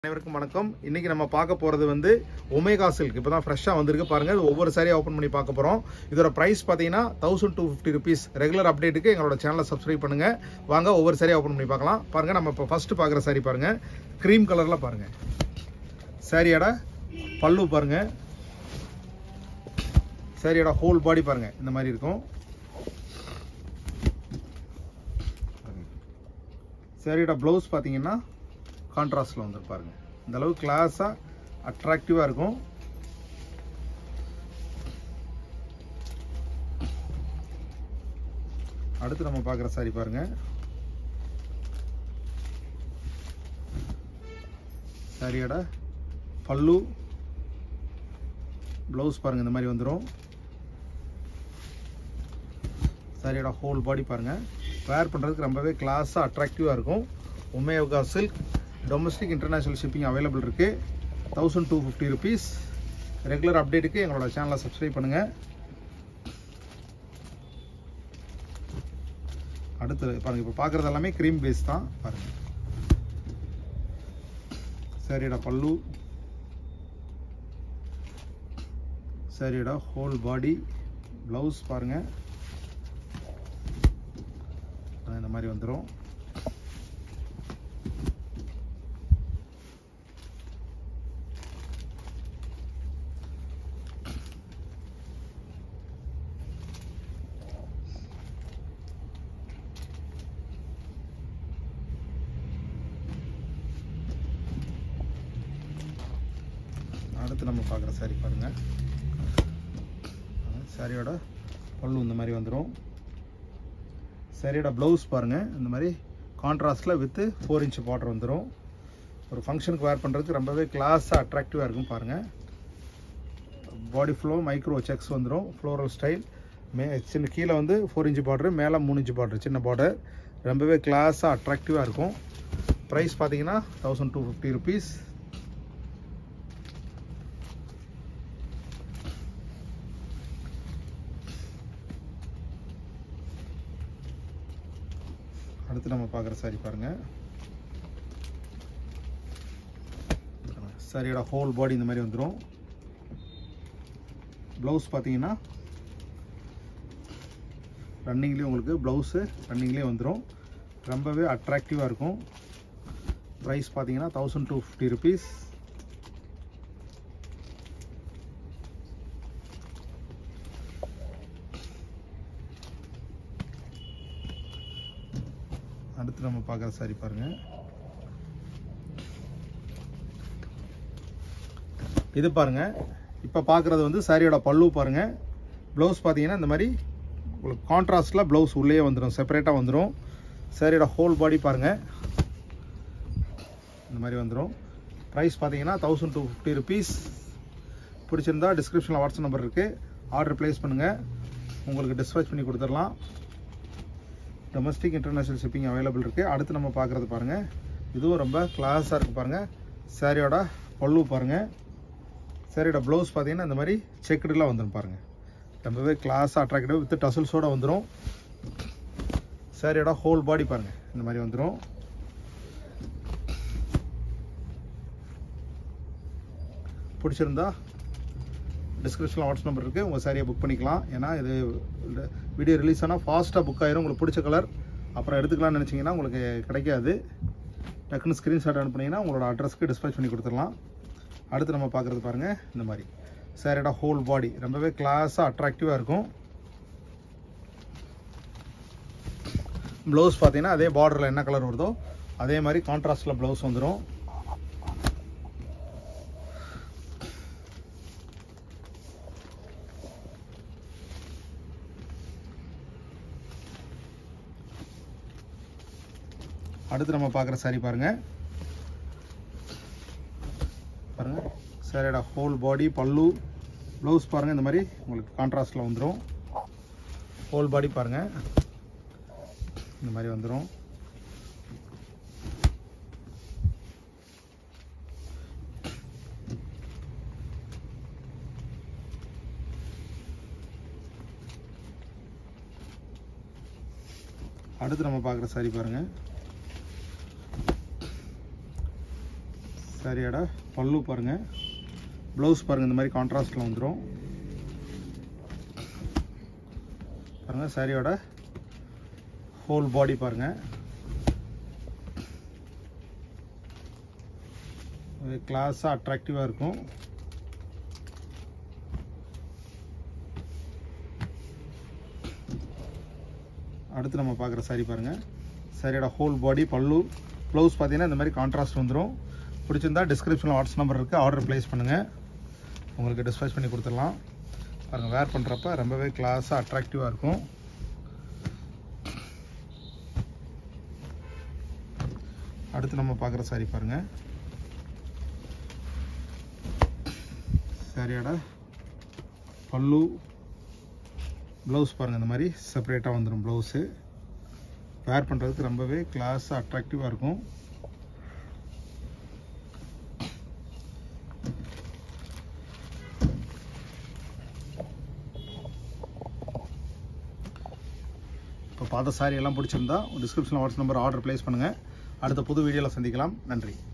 அனைவருக்கும் வணக்கம் இன்னைக்கு நம்ம பார்க்க போறது வந்து ஒமேகா சில்க் இப்போ தான் ஃப்ரெஷ்ஷாக வந்திருக்கு பாருங்க இது ஒவ்வொரு சாரியாக ஓப்பன் பண்ணி பார்க்க போகிறோம் இதோட ப்ரைஸ் பார்த்தீங்கன்னா thousand two fifty rupees regular அப்டேட்டுக்கு எங்களோட சேனலை சப்ஸ்கிரைப் பண்ணுங்க வாங்க ஒவ்வொரு சாரியாக ஓப்பன் பண்ணி பார்க்கலாம் பாருங்க நம்ம இப்போ ஃபர்ஸ்ட் பார்க்குற சாரி பாருங்க க்ரீம் கலரில் பாருங்க சாரியோட பல்லு பாருங்க சாரியோட ஹோல் பாடி பாருங்க இந்த மாதிரி இருக்கும் சாரியோட ப்ளவுஸ் பார்த்தீங்கன்னா கான்ட்ராஸ்டில் வந்து பாருங்க இந்த அளவு கிளாஸாக அட்ராக்டிவாக இருக்கும் அடுத்து நம்ம பார்க்குற சாரி பாருங்க சாரியோட பல்லு ப்ளவுஸ் பாருங்க இந்த மாதிரி வந்துடும் சாரியோட ஹோல் பாடி பாருங்க வேர் பண்ணுறதுக்கு ரொம்பவே கிளாஸாக அட்ராக்டிவாக இருக்கும் omega silk domestic international shipping available இருக்குது thousand two fifty rupees regular அப்டேட்டுக்கு எங்களோட சேனலை சப்ஸ்கிரைப் பண்ணுங்கள் அடுத்து பாருங்கள் இப்போ பார்க்குறது எல்லாமே க்ரீம் பேஸ் தான் பாருங்கள் சாரியோட பல்லு சாரியோட ஹோல் பாடி ப்ளவுஸ் பாருங்கள் இந்த மாதிரி வந்துடும் அடுத்து நம்ம பார்க்குற சாரி பாருங்க சாரியோட பல்லு இந்த மாதிரி வந்துடும் சாரியோட ப்ளவுஸ் பாருங்க இந்த மாதிரி கான்ட்ராஸ்டில் வித்து ஃபோர் இன்ச் பார்டர் வந்துடும் ஒரு ஃபங்க்ஷனுக்கு வேர் பண்ணுறதுக்கு ரொம்பவே கிளாஸாக அட்ராக்டிவாக இருக்கும் பாருங்கள் பாடி ஃப்ளோ மைக்ரோ செக்ஸ் வந்துடும் ஃப்ளோரல் ஸ்டைல் மே சின்ன கீழே வந்து ஃபோர் இன்ச் பார்டர் மேலே மூணு இன்ச் பார்டர் சின்ன பார்டர் ரொம்பவே கிளாஸாக அட்ராக்டிவாக இருக்கும் ப்ரைஸ் பார்த்தீங்கன்னா தௌசண்ட் டூ ஃபிஃப்டி ருபீஸ் அடுத்து நம்ம பார்க்குற சாரி பாருங்க சாரியோட ஹோல் பாடி இந்த மாதிரி வந்துடும் ப்ளவுஸ் பார்த்தீங்கன்னா ரன்னிங்லேயும் உங்களுக்கு ப்ளவுஸு ரன்னிங்லேயே வந்துடும் ரொம்பவே அட்ராக்டிவாக இருக்கும் ப்ரைஸ் பார்த்தீங்கன்னா தௌசண்ட் டூ ஃபிஃப்டி ருபீஸ் அடுத்து நம்ம பார்க்குற சாரி பாருங்க இது பாருங்க இப்போ பார்க்குறது வந்து சாரியோட பல்லு பாருங்க ப்ளவுஸ் பார்த்தீங்கன்னா இந்த மாதிரி உங்களுக்கு கான்ட்ராஸ்டில் ப்ளவுஸ் உள்ளே வந்துடும் செப்பரேட்டாக வந்துடும் சாரியோட ஹோல் பாடி பாருங்க இந்த மாதிரி வந்துடும் ப்ரைஸ் பார்த்தீங்கன்னா தௌசண்ட் டூ ஃபிஃப்டி ருபீஸ் பிடிச்சிருந்தா டிஸ்கிரிப்ஷனில் வாட்ஸ்அப் நம்பர் இருக்குது ஆர்டர் ப்ளேஸ் பண்ணுங்கள் உங்களுக்கு டிஸ்பேச் பண்ணி கொடுத்துடலாம் டொமஸ்டிக் இன்டர்நேஷ்னல் ஷிப்பிங் அவைலபிள் இருக்குது அடுத்து நம்ம பார்க்குறது பாருங்கள் இதுவும் ரொம்ப கிளாஸாக இருக்குது பாருங்கள் சாரியோட பல்லு பாருங்கள் சாரியோட ப்ளவுஸ் பார்த்தீங்கன்னா இந்த மாதிரி செக்குடுலாம் வந்துடும் பாருங்கள் ரொம்பவே கிளாஸாக அட்ராக்டிவ் வித் டசல்ஸோடு வந்துடும் சாரியோட ஹோல் பாடி பாருங்கள் இந்த மாதிரி வந்துடும் பிடிச்சிருந்தா டிஸ்கிரிப்ஷனில் வாட்ஸ்அப் நம்பர் இருக்குது உங்கள் சாரியை புக் பண்ணிக்கலாம் ஏன்னா இது வீடியோ ரிலீஸ் ஆனால் ஃபாஸ்ட்டாக புக் ஆயிரும் உங்களுக்கு பிடிச்ச கலர் அப்புறம் எடுத்துக்கலாம்னு நினச்சிங்கன்னா உங்களுக்கு கிடைக்காது டக்குன்னு ஸ்க்ரீன்ஷாட் அனுப்புனீங்கன்னா உங்களோட அட்ரஸ்க்கு டிஸ்பேச் பண்ணி கொடுத்துடலாம் அடுத்து நம்ம பார்க்குறது பாருங்கள் இந்த மாதிரி சாரியோட ஹோல் பாடி ரொம்பவே கிளாஸாக அட்ராக்டிவாக இருக்கும் ப்ளவுஸ் பார்த்தீங்கன்னா அதே பார்டரில் என்ன கலர் வருதோ அதே மாதிரி கான்ட்ராஸ்டில் ப்ளவுஸ் வந்துடும் அடுத்து நம்ம பார்க்குற சாரி பாருங்க பாருங்க சாரியோட ஹோல் பாடி பல்லு ப்ளவுஸ் பாருங்க இந்த மாதிரி உங்களுக்கு கான்ட்ராஸ்டில் வந்துடும் ஹோல் பாடி பாருங்க இந்த மாதிரி வந்துடும் அடுத்து நம்ம பார்க்குற சாரி பாருங்க சாரியோட பல்லு பாருங்க ப்ளவுஸ் பாருங்க இந்த மாதிரி கான்ட்ராஸ்டில் வந்துடும் பாருங்க சாரியோட ஹோல் பாடி பாருங்க கிளாஸாக அட்ராக்டிவாக இருக்கும் அடுத்து நம்ம பார்க்குற saree பாருங்க சாரியோட ஹோல் பாடி பல்லு ப்ளவுஸ் பார்த்தீங்கன்னா இந்த மாதிரி கான்ட்ராஸ்ட் வந்துடும் பிடிச்சிருந்தா டிஸ்கிரிப்ஷனில் வாட்ஸ் நம்பர் இருக்குது ஆர்டர் ப்ளேஸ் பண்ணுங்கள் உங்களுக்கு டிஸ்பேச் பண்ணி கொடுத்துடலாம் பாருங்கள் வேர் பண்ணுறப்ப ரொம்பவே கிளாஸாக அட்ராக்டிவாக இருக்கும் அடுத்து நம்ம பார்க்குற saree பாருங்க சாரியோட பல்லு ப்ளவுஸ் பாருங்கள் இந்த மாதிரி செப்பரேட்டாக வந்துடும் ப்ளவுஸு வேர் பண்ணுறதுக்கு ரொம்பவே கிளாஸாக அட்ராக்டிவாக இருக்கும் இப்போ பார்த்த சாரி எல்லாம் பிடிச்சிருந்தா டிஸ்கிரிப்ஷனில் வாட்ஸ் நம்பர் ஆர்டர் ப்ளேஸ் பண்ணுங்கள் அடுத்த புது வீடியோவில் சந்திக்கலாம் நன்றி